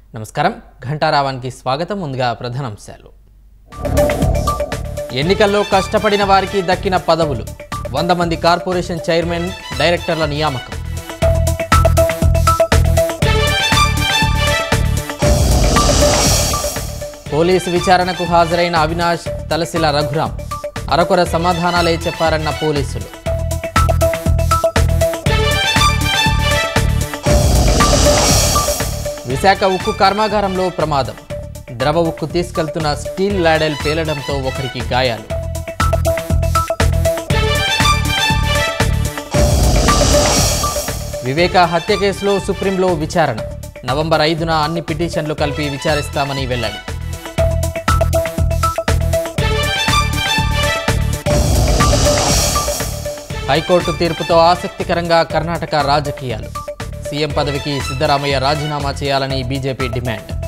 నమస్కారం ఘంటారావానికి స్వాగతం ముందుగా ప్రధానాంశాలు ఎన్నికల్లో కష్టపడిన వారికి దక్కిన పదవులు వంద మంది కార్పొరేషన్ చైర్మన్ డైరెక్టర్ల నియామకం పోలీసు విచారణకు హాజరైన అవినాష్ తలసిల రఘురాం అరకొర సమాధానాలే చెప్పారన్న పోలీసులు విశాఖ ఉక్కు కర్మాగారంలో ప్రమాదం ద్రవ ఉక్కు తీసుకెళ్తున్న స్టీల్ లాడెల్ పేలడంతో ఒకరికి గాయాలు వివేక హత్య కేసులో సుప్రీంలో విచారణ నవంబర్ ఐదున అన్ని పిటిషన్లు కలిపి విచారిస్తామని వెల్లడి హైకోర్టు తీర్పుతో ఆసక్తికరంగా కర్ణాటక రాజకీయాలు సీఎం పదవికి సిద్ధరామయ్య రాజీనామా చేయాలని బీజేపీ డిమాండ్